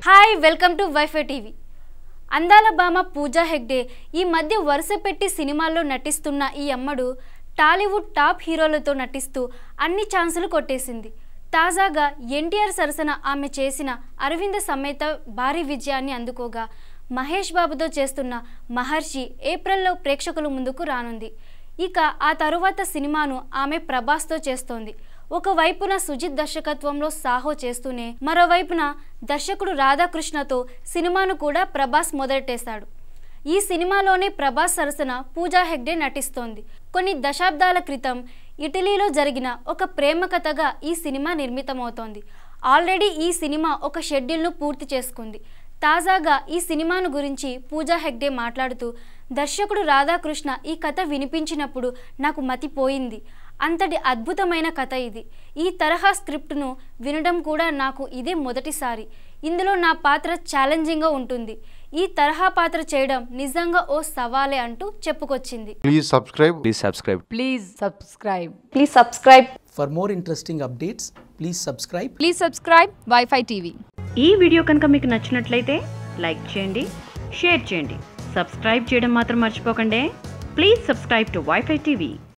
Hi welcome to WiFi TV అందాల భామ పూజా హెగ్డే ఈ మధ్య వరుస పెట్టి సినిమాల్లో నటిస్తున్న ఈ అమ్మడు టాలీవుడ్ టాప్ హీరోలతో నటిస్తూ అన్ని ఛాన్సులు కొట్టేసింది తాజాగా ఎన్టీఆర్ సరసన ఆమె చేసిన అరవింద సమేత భారీ విజయాన్ని అందుకోగా మహేష్ బాబుతో చేస్తున్న మహర్షి ఏప్రిల్లో ప్రేక్షకుల ముందుకు రానుంది ఇక ఆ తరువాత సినిమాను ఆమె ప్రభాస్తో చేస్తోంది ఒకవైపున సుజిత్ దర్శకత్వంలో సాహో చేస్తూనే మరోవైపున దర్శకుడు రాధాకృష్ణతో సినిమాను కూడా ప్రభాస్ మొదలెట్టేశాడు ఈ సినిమాలోనే ప్రభాస్ సరసన పూజా హెగ్డే నటిస్తోంది కొన్ని దశాబ్దాల క్రితం ఇటలీలో జరిగిన ఒక ప్రేమ కథగా ఈ సినిమా నిర్మితమవుతోంది ఆల్రెడీ ఈ సినిమా ఒక షెడ్యూల్ను పూర్తి చేసుకుంది తాజాగా ఈ సినిమాను గురించి పూజా హెగ్డే మాట్లాడుతూ దర్శకుడు రాధాకృష్ణ ఈ కథ వినిపించినప్పుడు నాకు మతిపోయింది అంతటి అద్భుతమైన కథ ఇది ఈ తరహా స్క్రిప్ట్ను వినడం కూడా నాకు ఇదే మొదటిసారి ఇందులో నా పాత్ర ఛాలెంజింగ్గా ఉంటుంది ఈ తరహా పాత్ర చేయడం నిజంగా ఓ సవాలే అంటూ చెప్పుకొచ్చింది Please subscribe. Please subscribe. Please subscribe. Please subscribe. For more interesting updates, please subscribe Please subscribe Wi-Fi TV. ఈ వీడియో కనుక మీకు నచ్చినట్లయితే లైక్ చేయండి షేర్ చేయండి సబ్స్క్రైబ్ చేయడం మాత్రం మర్చిపోకండి please subscribe to WiFi TV